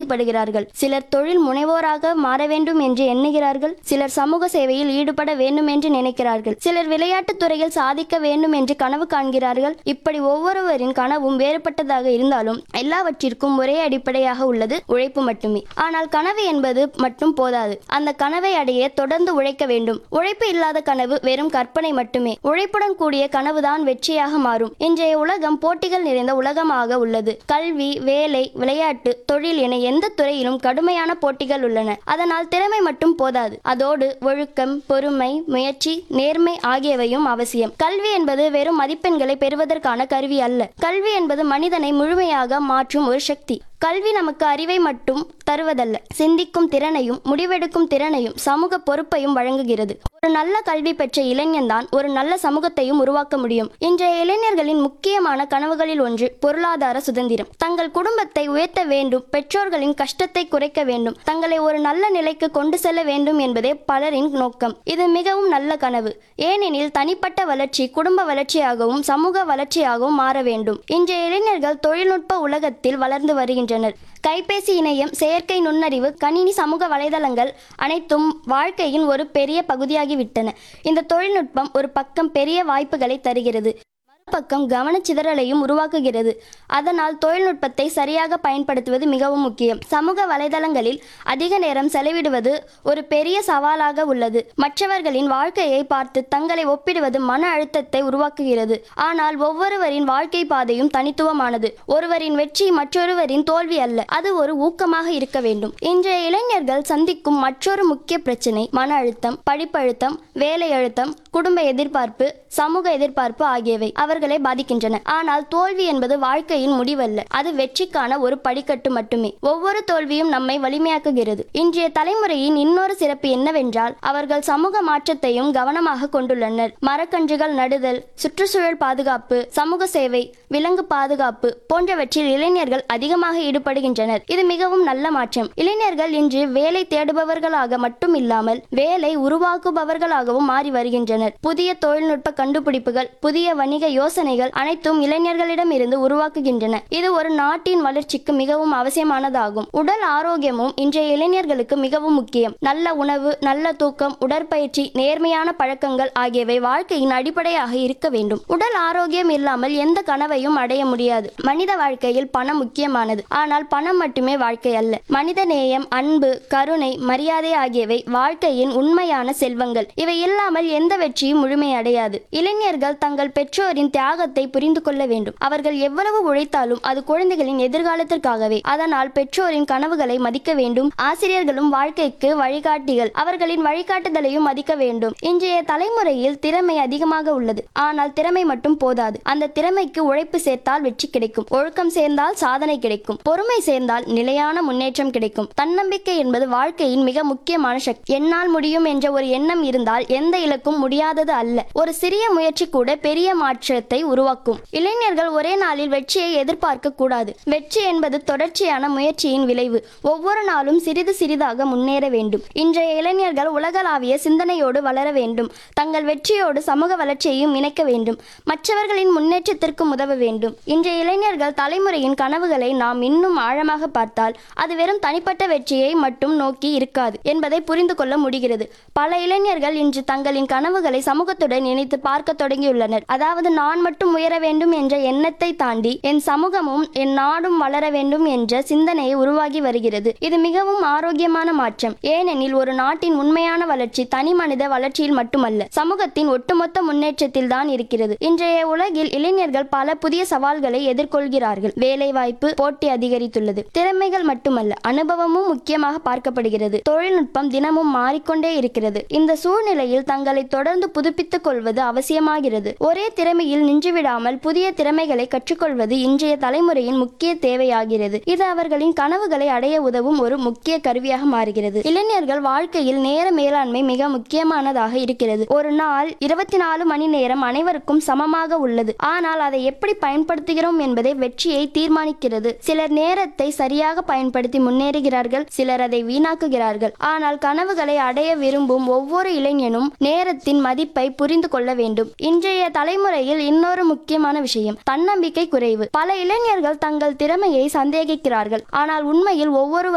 ஈடுபடுகிறார்கள் சிலர் தொழில் முனைவோராக மாற வேண்டும் என்று எண்ணுகிறார்கள் சிலர் சமூக சேவையில் ஈடுபட வேண்டும் என்று நினைக்கிறார்கள் சிலர் விளையாட்டுத் துறையில் சாதிக்க வேண்டும் என்று கனவு காண்கிறார்கள் இப்படி ஒவ்வொருவரின் கனவும் வேறுபட்டதாக இருந்தாலும் எல்லாவற்றிற்கும் ஒரே அடிப்படையாக உள்ளது உழைப்பு மட்டுமே ஆனால் கனவு என்பது மட்டும் போதாது அந்த கனவை அடைய தொடர்ந்து உழைக்க வேண்டும் உழைப்பு இல்லாத கனவு வெறும் கற்பனை மட்டுமே உழைப்புடன் கூடிய கனவுதான் வெற்றியாக மாறும் இன்றைய உலகம் போட்டிகள் நிறைந்த உலகமாக உள்ளது கல்வி வேலை விளையாட்டு தொழில் என எந்த துறையிலும் கடுமையான போட்டிகள் உள்ளன அதனால் திறமை மட்டும் போதாது அதோடு ஒழுக்கம் பொறுமை முயற்சி நேர்மை ஆகியவையும் அவசியம் கல்வி என்பது வெறும் மதிப்பெண்களை பெறுவதற்கான கருவி அல்ல கல்வி என்பது மனிதனை முழுமையாக மாற்றும் ஒரு சக்தி கல்வி நமக்கு அறிவை மட்டும் தருவதல்ல சிந்திக்கும் திறனையும் முடிவெடுக்கும் திறனையும் சமூக பொறுப்பையும் வழங்குகிறது ஒரு நல்ல கல்வி பெற்ற இளைஞன்தான் ஒரு நல்ல சமூகத்தையும் உருவாக்க முடியும் இன்றைய இளைஞர்களின் முக்கியமான கனவுகளில் ஒன்று பொருளாதார சுதந்திரம் தங்கள் குடும்பத்தை உயர்த்த வேண்டும் பெற்றோர்களின் கஷ்டத்தை குறைக்க வேண்டும் தங்களை ஒரு நல்ல நிலைக்கு கொண்டு செல்ல வேண்டும் என்பதே பலரின் நோக்கம் இது மிகவும் நல்ல கனவு ஏனெனில் தனிப்பட்ட வளர்ச்சி குடும்ப வளர்ச்சியாகவும் சமூக வளர்ச்சியாகவும் மாற வேண்டும் இன்றைய இளைஞர்கள் தொழில்நுட்ப உலகத்தில் வளர்ந்து வருகின்றனர் கைபேசி இணையம் செயற்கை நுண்ணறிவு கணினி சமூக வலைதளங்கள் அனைத்தும் வாழ்க்கையின் ஒரு பெரிய பகுதியாகிவிட்டன இந்த தொழில்நுட்பம் ஒரு பக்கம் பெரிய வாய்ப்புகளை தருகிறது மறுபக்கம் கவனச்சிதறலையும் உருவாக்குகிறது அதனால் தொழில்நுட்பத்தை சரியாக பயன்படுத்துவது மிகவும் முக்கியம் சமூக வலைதளங்களில் அதிக நேரம் செலவிடுவது ஒரு பெரிய சவாலாக உள்ளது மற்றவர்களின் வாழ்க்கையை பார்த்து தங்களை ஒப்பிடுவது மன அழுத்தத்தை உருவாக்குகிறது ஆனால் ஒவ்வொருவரின் வாழ்க்கை பாதையும் தனித்துவமானது ஒருவரின் வெற்றி மற்றொருவரின் தோல்வி அல்ல அது ஒரு ஊக்கமாக இருக்க வேண்டும் இன்றைய இளைஞர்கள் சந்திக்கும் மற்றொரு முக்கிய பிரச்சனை மன அழுத்தம் படிப்பழுத்தம் வேலை அழுத்தம் குடும்ப எதிர்பார்ப்பு சமூக எதிர்பார்ப்பு ஆகியவை அவர்களை பாதிக்கின்றன ஆனால் தோல்வி என்பது வாழ்க்கையின் முடிவல்ல அது வெற்றிக்கான ஒரு படிக்கட்டு மட்டுமே ஒவ்வொரு தோல்வியும் நம்மை வலிமையாக்குகிறது இன்றைய தலைமுறையின் இன்னொரு சிறப்பு என்னவென்றால் அவர்கள் சமூக மாற்றத்தையும் கவனமாக கொண்டுள்ளனர் மரக்கன்றுகள் நடுதல் சுற்றுச்சூழல் பாதுகாப்பு சமூக சேவை விலங்கு பாதுகாப்பு போன்றவற்றில் இளைஞர்கள் அதிகமாக ஈடுபடுகின்றனர் இது மிகவும் நல்ல மாற்றம் இளைஞர்கள் இன்று வேலை தேடுபவர்களாக மட்டும் இல்லாமல் வேலை உருவாக்குபவர்களாகவும் மாறி வருகின்றனர் புதிய தொழில்நுட்ப கண்டுபிடிப்புகள் புதிய வணிக யோசனைகள் அனைத்தும் இளைஞர்களிடம் இருந்து உருவாக்குகின்றன இது ஒரு நாட்டின் வளர்ச்சிக்கு மிகவும் அவசியமானதாகும் உடல் ஆரோக்கியமும் இன்றைய இளைஞர்களுக்கு மிகவும் முக்கியம் நல்ல உணவு நல்ல தூக்கம் உடற்பயிற்சி நேர்மையான பழக்கங்கள் ஆகியவை வாழ்க்கையின் அடிப்படையாக இருக்க வேண்டும் உடல் ஆரோக்கியம் இல்லாமல் எந்த கனவையும் அடைய முடியாது மனித வாழ்க்கையில் பணம் முக்கியமானது ஆனால் பணம் மட்டுமே வாழ்க்கை அல்ல மனித நேயம் அன்பு கருணை மரியாதை ஆகியவை வாழ்க்கையின் உண்மையான செல்வங்கள் இவை இல்லாமல் எந்த வெற்றியும் முழுமையடையாது இளைஞர்கள் தங்கள் பெற்றோரின் தியாகத்தை புரிந்து கொள்ள வேண்டும் அவர்கள் எவ்வளவு உழைத்தாலும் அது குழந்தைகளின் எதிர்காலத்திற்காகவே அதனால் பெற்றோரின் கனவுகளை மதிக்க வேண்டும் ஆசிரியர்களும் வாழ்க்கைக்கு வழிகாட்டிகள் அவர்களின் வழிகாட்டுதலையும் மதிக்க வேண்டும் இன்றைய தலைமுறையில் திறமை அதிகமாக உள்ளது ஆனால் திறமை மட்டும் போதாது அந்த திறமைக்கு உழைப்பு சேர்த்தால் வெற்றி கிடைக்கும் ஒழுக்கம் சேர்ந்தால் சாதனை கிடைக்கும் பொறுமை சேர்ந்தால் நிலையான முன்னேற்றம் கிடைக்கும் தன்னம்பிக்கை என்பது வாழ்க்கையின் மிக முக்கியமான சக்தி என்னால் முடியும் என்ற ஒரு எண்ணம் இருந்தால் எந்த இலக்கும் முடியாதது அல்ல ஒரு சிறிய முயற்சி கூட பெரிய மாற்றத்தை உருவாக்கும் இளைஞர்கள் ஒரே நாளில் வெற்றியை எதிர்பார்க்க கூடாது வெற்றி என்பது தொடர்ச்சியான முயற்சியின் விளைவு ஒவ்வொரு நாளும் சிறிது சிறிதாக முன்னேற வேண்டும் இன்றைய இளைஞர்கள் உலகளாவிய சிந்தனையோடு வளர வேண்டும் தங்கள் வெற்றியோடு சமூக வளர்ச்சியையும் இணைக்க வேண்டும் மற்றவர்களின் முன்னேற்றத்திற்கு உதவ வேண்டும் இன்றைய இளைஞர்கள் தலைமுறையின் கனவுகளை நாம் இன்னும் ஆழமாக பார்த்தால் அது வெறும் தனிப்பட்ட வெற்றியை மட்டும் நோக்கி இருக்காது என்பதை புரிந்து கொள்ள முடிகிறது பல இளைஞர்கள் இன்று தங்களின் கனவுகளை சமூகத்துடன் இணைத்து பார்க்க தொடங்கியுள்ளனர் அதாவது நான் மட்டும் உயர வேண்டும் என்ற எண்ணத்தை தாண்டி என் சமூகமும் என் நாடும் வளர வேண்டும் என்ற சிந்தனையை உருவாகி வருகிறது இது மிகவும் ஆரோக்கியமான மாற்றம் ஏனெனில் ஒரு நாட்டின் உண்மையான வளர்ச்சி தனி மனித வளர்ச்சியில் மட்டுமல்ல சமூகத்தின் ஒட்டுமொத்த முன்னேற்றத்தில் தான் இருக்கிறது இன்றைய உலகில் இளைஞர்கள் பல புதிய சவால்களை எதிர்கொள்கிறார்கள் வேலைவாய்ப்பு போட்டி அதிகரித்துள்ளது திறமைகள் மட்டுமல்ல அனுபவமும் முக்கியமாக பார்க்கப்படுகிறது தொழில்நுட்பம் தினமும் மாறிக்கொண்டே இருக்கிறது இந்த சூழ்நிலையில் தங்களை தொடர்ந்து புதுப்பித்துக் கொள்வது அவசியமாகிறது ஒரே திறமையில் நின்றுவிடாமல் புதிய திறமைகளை கற்றுக்கொள்வது இன்றைய தலைமுறையின் முக்கிய தேவையாகிறது இது அவர்களின் கனவுகளை அடைய உதவும் ஒரு முக்கிய கருவியாக மாறுகிறது இளைஞர்கள் வாழ்க்கையில் நேர மேலாண்மை மிக முக்கியமானதாக இருக்கிறது ஒரு நாள் இருபத்தி நாலு மணி நேரம் அனைவருக்கும் சமமாக உள்ளது ஆனால் அதை எப்படி பயன்படுத்துகிறோம் என்பதே வெற்றியை தீர்மானிக்கிறது சிலர் நேரத்தை சரியாக பயன்படுத்தி முன்னேறுகிறார்கள் சிலர் அதை வீணாக்குகிறார்கள் ஆனால் கனவுகளை அடைய விரும்பும் ஒவ்வொரு இளைஞனும் நேரத்தின் மதிப்பை புரிந்து கொள்ள வேண்டும் இன்றைய தலைமுறையில் இன்னொரு முக்கியமான விஷயம் தன்னம்பிக்கை குறைவு பல இளைஞர்கள் தங்கள் திறமையை சந்தேகிக்கிறார்கள் ஆனால் உண்மையில் ஒவ்வொரு